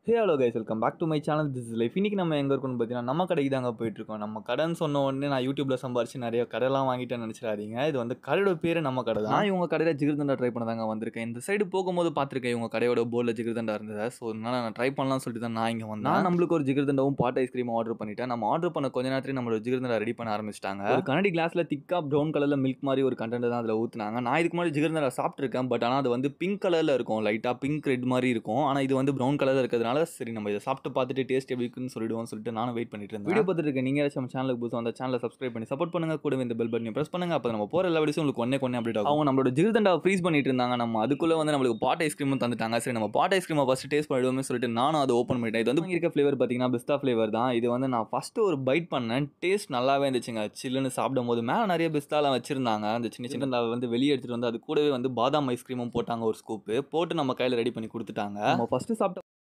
hey hello guys welcome back to my channel this is life இன்னைக்கு நம்ம எங்கே இருக்கோம்னு பார்த்தீங்கன்னா நம்ம கடைக்கு தாங்க போயிட்டுருக்கோம் நம்ம கடைன்னு சொன்ன உடனே நான் யூடியூப்ல சம்பாரிச்சு நிறைய கடைலாம் வாங்கிட்டேன்னு நினச்சிடாதீங்க இது வந்து கடையோட பேர் நம்ம கடை தான் நான் இவங்க கடையில் ஜிகிர்தண்டா ட்ரை பண்ண தாங்க வந்திருக்கேன் இந்த சைடு போகும்போது பார்த்துருக்கேன் இவங்க கடையோட போர்டில் ஜிகிர்தண்டா இருந்தது ஸோ அதனால நான் ட்ரை பண்ணலாம்னு சொல்லிட்டு தான் நான் இங்கே வந்தேன் நான் நம்மளுக்கு ஒரு ஜிகிர்தண்டாவும் பாட் ஐஸ்கிரீமும் ஆர்டர் பண்ணிட்டேன் நம்ம ஆர்டர் பண்ண கொஞ்ச நேரத்தில் நம்மளோட ஜிகிர்தண்டா ரெடி பண்ண ஆரம்பிச்சிட்டாங்க ஒரு கண்ணாடி கிளாஸில் திக்காக ப்ரௌன் கலரில் மில்க் மாதிரி ஒரு கண்டென்ட் தான் அதில் ஊற்றுனாங்க நான் இதுக்கு முன்னாடி ஜிகிர்தண்டா சாப்பிட்ருக்கேன் பட் ஆனால் அது வந்து பிங்க் கலரில் இருக்கும் லைட்டாக பிங்க் ரெட் மாதிரி இருக்கும் ஆனால் இது வந்து ப்ரௌன் கலரில் இருக்கிறதுனால சரி நம்ம இதை சாப்பிட்டு பார்த்துட்டு டேஸ்ட் எப்படி இருக்குன்னு சொல்லிடுவோம் சொல்லிட்டு நானும் வெயிட் பண்ணிட்டு இருந்தேன் வீடியோ பார்த்துட்டு இருக்க நீங்கள் ஏதாச்சும் நம்ம சேனலுக்கு புதுசாக அந்த சேனலை சப்ஸ்கிரைப் பண்ணி சப்போர்ட் பண்ணுங்க கூட இந்த பெல் பட்டனை ப்ரெஸ் பண்ணுங்க அப்போ நம்ம போகிற எல்லா வீடியோஸும் உங்களுக்கு ஒன்னே கொன்னே அப்டேட் ஆகும் அவங்க நம்மளோட ஜிகிர்தண்டா ஃப்ரீஸ் பண்ணிட்டு இருந்தாங்க நம்ம அதுக்குள்ளே வந்து நம்மளுக்கு பாட் ஐஸ்கிரீமும் தந்துட்டாங்க சரி நம்ம பாட் ஐஸ்கிரீமை ஃபஸ்ட் டேஸ்ட் பண்ணிடுவோம்னு சொல்லிட்டு நானும் அதை ஓப்பன் பண்ணிட்டேன் இது வந்து இங்க இருக்க ஃப்ளேவர் பார்த்தீங்கன்னா பிஸ்தா ஃப்ளேவர் தான் இது வந்து நான் ஃபஸ்ட்டு ஒரு பைட் பண்ணேன் டேஸ்ட் நல்லாவே இருந்துச்சுங்க சில்லுன்னு சாப்பிடும் போது மேலே நிறைய பிஸ்தாலாம் வச்சிருந்தாங்க அந்த சின்ன சின்ன வந்து வெளியே எடுத்துகிட்டு வந்து அது கூடவே வந்து பாதாம் ஐஸ்கிரீமும் போட்டாங்க ஒரு ஸ்கூப்பு போட்டு நம்ம கையில் ரெடி பண்ணி கொடுத்துட்டாங்க நம்ம ஃபஸ்ட்டு சாப்பிட்ட